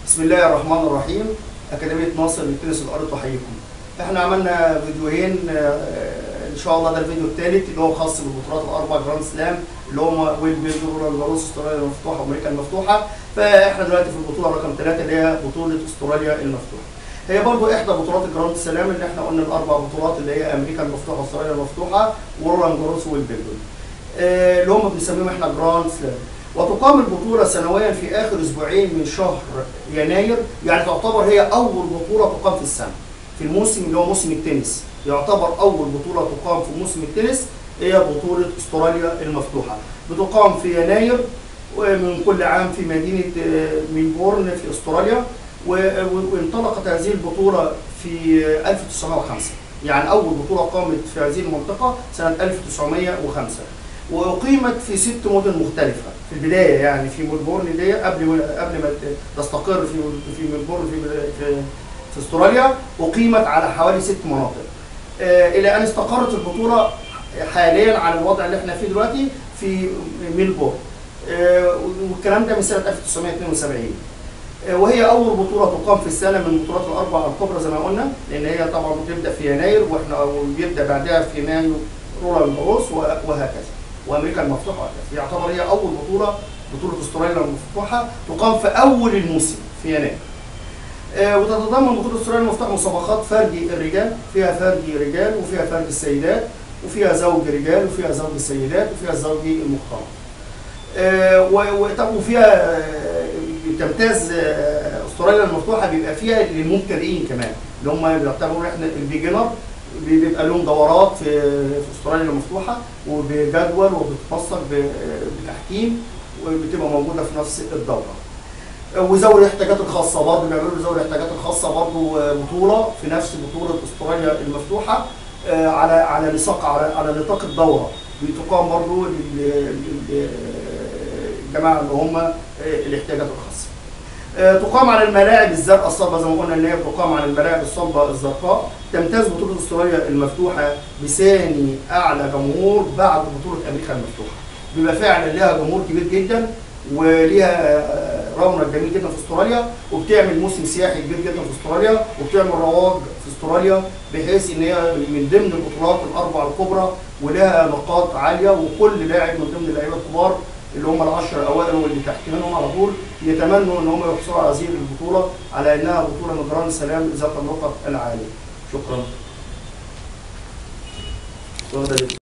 بسم الله الرحمن الرحيم أكاديمية ناصر للتنس الأرض تحييكم. احنا عملنا فيديوهين آه، إن شاء الله ده الفيديو الثالث اللي هو خاص بالبطولات الأربع جراند سلام اللي هم ويل بيلدر والجاروس استراليا المفتوحة وأمريكا المفتوحة. فاحنا دلوقتي في البطولة رقم ثلاثة اللي هي بطولة استراليا المفتوحة. هي برضو إحدى بطولات الجراند سلام اللي احنا قلنا الأربع بطولات اللي هي أمريكا المفتوحة واستراليا المفتوحة ورولان جاروس ويل بيلدر. آه، اللي هم بنسميهم احنا جراند سلام. وتقام البطولة سنويا في آخر أسبوعين من شهر يناير يعني تعتبر هي أول بطولة تقام في السنة في الموسم اللي هو موسم التنس يعتبر أول بطولة تقام في موسم التنس هي بطولة استراليا المفتوحة بتقام في يناير من كل عام في مدينة آه، ميلبورن في استراليا و- وانطلقت هذه البطولة في 1905 يعني أول بطولة قامت في هذه المنطقة سنة 1905 وأقيمت في ست مدن مختلفة في البداية يعني في ميلبورن دي قبل قبل ما تستقر في في ميلبورن في في, في استراليا أقيمت على حوالي ست مناطق آه، إلى أن استقرت البطولة حاليا على الوضع اللي احنا فيه دلوقتي في ميلبورن آه، والكلام ده من سنة 1972 آه، وهي أول بطولة تقام في السنة من البطولات الأربع الكبرى زي ما قلنا لأن هي طبعا بتبدأ في يناير واحنا وبيبدأ بعدها في مايو رولان جاروس وهكذا وامريكا المفتوحه وهكذا يعتبر هي اول بطوله بطوله استراليا المفتوحه تقام في اول الموسم في يناير. آه، وتتضمن بطوله استراليا المفتوحه مسابقات فردي الرجال فيها فردي رجال وفيها فردي السيدات وفيها زوج رجال وفيها زوج السيدات وفيها الزوجي المختلط. آه، و- و- طب وفيها آه، تمتاز آه، استراليا المفتوحه بيبقى فيها للمبتدئين كمان اللي هم بيعتبروا احنا البيجنر بيبقى لهم دورات في في استراليا المفتوحه وبجدول وبتفصل ب- بتحكيم وبتبقى موجوده في نفس الدوره. وذوي الاحتياجات الخاصه برضه بيعملوا ذوي الاحتياجات الخاصه برضه بطوله في نفس بطوله استراليا المفتوحه آه، على على نطاق على على نطاق الدوره بتقام برضه للجماعه اللي هم آه، الاحتياجات الخاصه. آه، تقام على الملاعب الزرقاء الصلبه زي ما قلنا ان هي بتقام على الملاعب الصلبه الزرقاء تمتاز بطوله استراليا المفتوحه بثاني اعلى جمهور بعد بطوله امريكا المفتوحه بيبقى فعلا لها جمهور كبير جدا وليها آه، رونق جميل جدا في استراليا وبتعمل موسم سياحي كبير جدا في استراليا وبتعمل رواج في استراليا بحيث ان هي من ضمن البطولات الاربع الكبرى ولها نقاط عاليه وكل لاعب من ضمن اللعيبه الكبار اللي هم العشر الاوائل واللي تحت منهم على طول يتمنوا ان هم يحصلوا على هذه البطوله على انها بطوله من جراند سلام ذات النقط العاليه. شكرا.